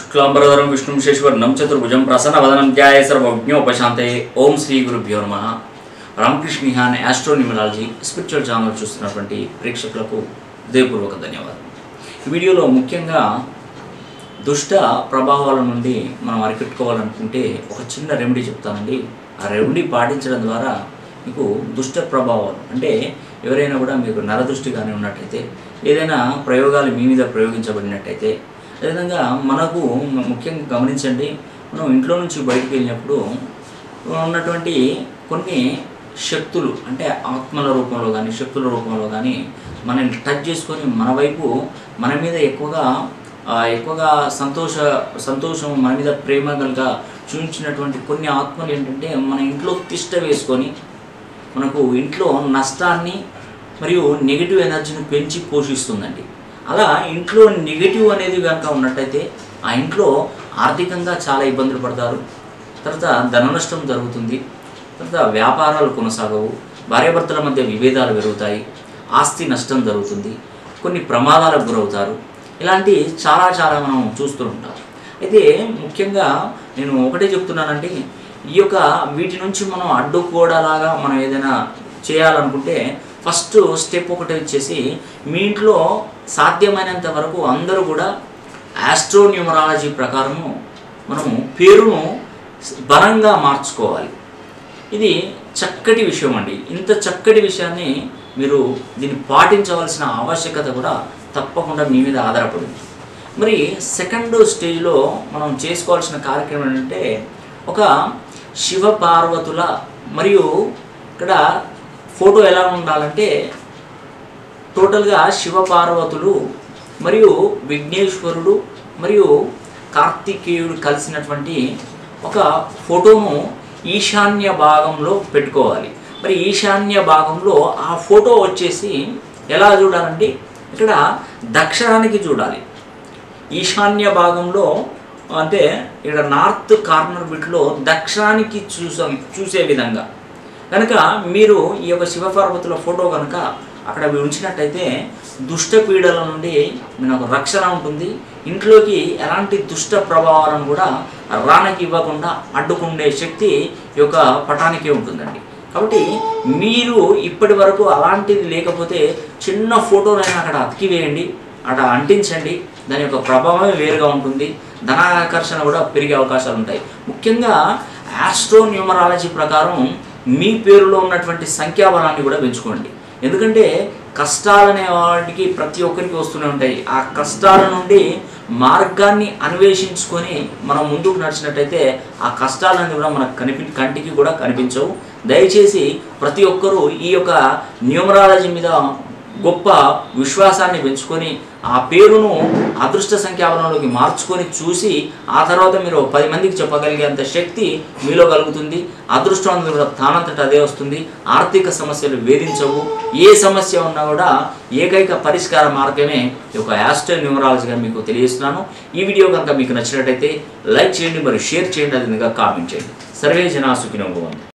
శుక్లాంబరధరం విష్ణుం శశివర్ణం చతుర్భుజం ప్రసన్నవదనం ధ్యాయ సర్వజ్ఞోపశాంతే ఓం శ్రీ గురుభ్యో నమ Ramakrishna Nihan astro numerology spiritual channel చూస్తున్నటువంటి ప్రేక్షకులకు హృదయపూర్వక ధన్యవాదాలు ఈ వీడియోలో ముఖ్యంగా దుష్ట ప్రభావాల నుండి మనం అరికట్టుకోవాలనుకుంటే ఒక చిన్న రెమెడీ చెప్తానండి ఆ రెమెడీ పాటించడం ద్వారా మీకు దుష్ట ప్రభావాలు అంటే ఎవరైనా కూడా మీకు నరదృష్టి కానీ ఉన్నట్టయితే ఏదైనా ప్రయోగాలు మీ మీద ప్రయోగించబడినట్టయితే అదేవిధంగా మనకు ము- ముఖ్యంగా గమనించండి మనం ఇంట్లో నుంచి బయటికి వెళ్ళినప్పుడు ఉన్నటువంటి కొన్ని శక్తులు అంటే ఆత్మల రూపంలో కానీ శక్తుల రూపంలో కానీ మనల్ని టచ్ చేసుకొని మన వైపు మన మీద ఎక్కువగా ఆ, ఎక్కువగా సంతోష సంతోషం మన మీద ప్రేమ కనుక చూపించినటువంటి కొన్ని ఆత్మలు ఏంటంటే మన ఇంట్లో తిష్ట వేసుకొని మనకు ఇంట్లో నష్టాన్ని మరియు నెగిటివ్ ఎనర్జీని పెంచి పోషిస్తుందండి అలా ఇంట్లో నెగిటివ్ అనేది కనుక ఉన్నట్టయితే ఆ ఇంట్లో ఆర్థికంగా చాలా ఇబ్బందులు పడతారు తర్వాత ధన నష్టం జరుగుతుంది తర్వాత వ్యాపారాలు కొనసాగవు భార్యాభర్తల మధ్య విభేదాలు పెరుగుతాయి ఆస్తి నష్టం జరుగుతుంది కొన్ని ప్రమాదాలకు గురవుతారు ఇలాంటి చాలా చాలా మనం చూస్తూ ఉంటాం అయితే ముఖ్యంగా నేను ఒకటే చెప్తున్నానంటే ఈ యొక్క వీటి నుంచి మనం అడ్డుకోవడాలాగా మనం ఏదైనా చేయాలనుకుంటే ఫస్ట్ స్టెప్ ఒకటి వచ్చేసి మీ ఇంట్లో సాధ్యమైనంత వరకు అందరూ కూడా ఆస్ట్రో న్యూమరాలజీ ప్రకారము మనము పేరును బలంగా మార్చుకోవాలి ఇది చక్కటి విషయం అండి ఇంత చక్కటి విషయాన్ని మీరు దీన్ని పాటించవలసిన ఆవశ్యకత కూడా తప్పకుండా మీ మీద ఆధారపడింది మరి సెకండ్ స్టేజ్లో మనం చేసుకోవాల్సిన కార్యక్రమం ఏంటంటే ఒక శివ పార్వతుల మరియు ఇక్కడ ఫోటో ఎలా ఉండాలంటే టోటల్గా శివ పార్వతులు మరియు విఘ్నేశ్వరుడు మరియు కార్తికేయుడు కలిసినటువంటి ఒక ఫోటోను ఈశాన్య భాగంలో పెట్టుకోవాలి మరి ఈశాన్య భాగంలో ఆ ఫోటో వచ్చేసి ఎలా చూడాలంటే ఇక్కడ దక్షిణానికి చూడాలి ఈశాన్య భాగంలో అంటే ఇక్కడ నార్త్ కార్నర్ బిట్లో దక్షిణానికి చూసే చూసే విధంగా కనుక మీరు ఈ యొక్క శివపార్వతుల ఫోటో కనుక అక్కడ ఉంచినట్టయితే దుష్ట పీడల నుండి మనకు రక్షణ ఉంటుంది ఇంట్లోకి ఎలాంటి దుష్ట ప్రభావాలను కూడా రానకి ఇవ్వకుండా అడ్డుకునే శక్తి ఈ యొక్క పటానికే ఉంటుందండి కాబట్టి మీరు ఇప్పటి వరకు అలాంటిది లేకపోతే చిన్న ఫోటోనైనా అక్కడ అతికివేయండి అక్కడ అంటించండి దాని యొక్క ప్రభావమే వేరుగా ఉంటుంది ధనాకర్షణ కూడా పెరిగే అవకాశాలు ఉంటాయి ముఖ్యంగా ఆస్ట్రో న్యూమరాలజీ ప్రకారం మీ పేరులో ఉన్నటువంటి సంఖ్యాబలాన్ని కూడా పెంచుకోండి ఎందుకంటే కష్టాలనే వాటికి ప్రతి ఒక్కరికి వస్తూనే ఉంటాయి ఆ కష్టాల నుండి మార్గాన్ని అన్వేషించుకొని మనం ముందుకు నడిచినట్టయితే ఆ కష్టాలన్నీ కూడా మనకు కనిపి కంటికి కూడా కనిపించవు దయచేసి ప్రతి ఒక్కరూ ఈ యొక్క న్యూమరాలజీ మీద గొప్ప విశ్వాసాన్ని పెంచుకొని ఆ పేరును అదృష్ట సంఖ్యాబలంలోకి మార్చుకొని చూసి ఆ తర్వాత మీరు పది మందికి చెప్పగలిగేంత శక్తి మీలో కలుగుతుంది అదృష్టం అనేది కూడా తానంతట అదే వస్తుంది ఆర్థిక సమస్యలు వేధించవు ఏ సమస్య ఉన్నా కూడా ఏకైక పరిష్కార మార్గమే ఈ యొక్క యాస్ట్రో న్యూమరాలజీగా మీకు తెలియజేస్తున్నాను ఈ వీడియో కనుక మీకు నచ్చినట్టయితే లైక్ చేయండి మరియు షేర్ చేయండి అది కామెంట్ చేయండి సర్వే జనా సుఖినో భవంతు